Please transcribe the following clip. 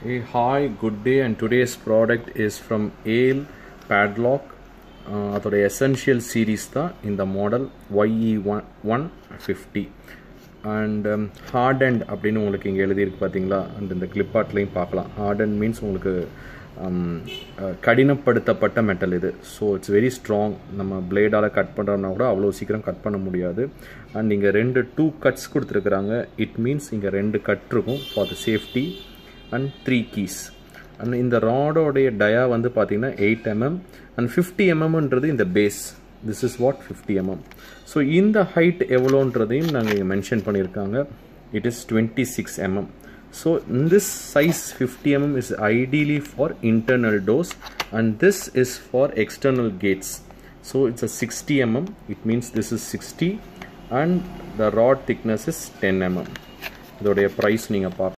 Hey, hi, good day, and today's product is from Ale Padlock. Uh, அதோட essential series தான் இந்த model Y E one one fifty and hard and அப்படின்னு உங்களுக்கு இங்கே எழுதியிருக்கு பார்த்தீங்களா அண்ட் இந்த கிளிப்பாட்லேயும் பார்க்கலாம் ஹார்ட் அண்ட் மீன்ஸ் உங்களுக்கு um, அஹ், கடினப்படுத்தப்பட்ட மெட்டல் இது ஸோ இட்ஸ் வெரி ஸ்ட்ராங் நம்ம பிளேடால் கட் பண்ணுறோம்னா கூட அவ்வளோ சீக்கிரம் கட் பண்ண முடியாது அண்ட் இங்கே ரெண்டு டூ கட்ஸ் கொடுத்துருக்குறாங்க இட் மீன்ஸ் இங்கே ரெண்டு கட் இருக்கும் for the safety and three keys and இந்த ராடோடைய டயா வந்து பார்த்தீங்கன்னா எயிட் எம்எம் அண்ட் ஃபிஃப்டி எம்எம்ன்றது இந்த base this is what fifty mm so இந்த ஹைட் எவ்வளோன்றதையும் நாங்கள் இங்கே மென்ஷன் பண்ணியிருக்காங்க it is twenty six mm so this size 50 mm is ideally for internal doors and this is for external gates so it's a 60 mm it means this is 60 and the rod thickness is 10 mm இதோடைய price நீங்கள் பார்க்கலாம்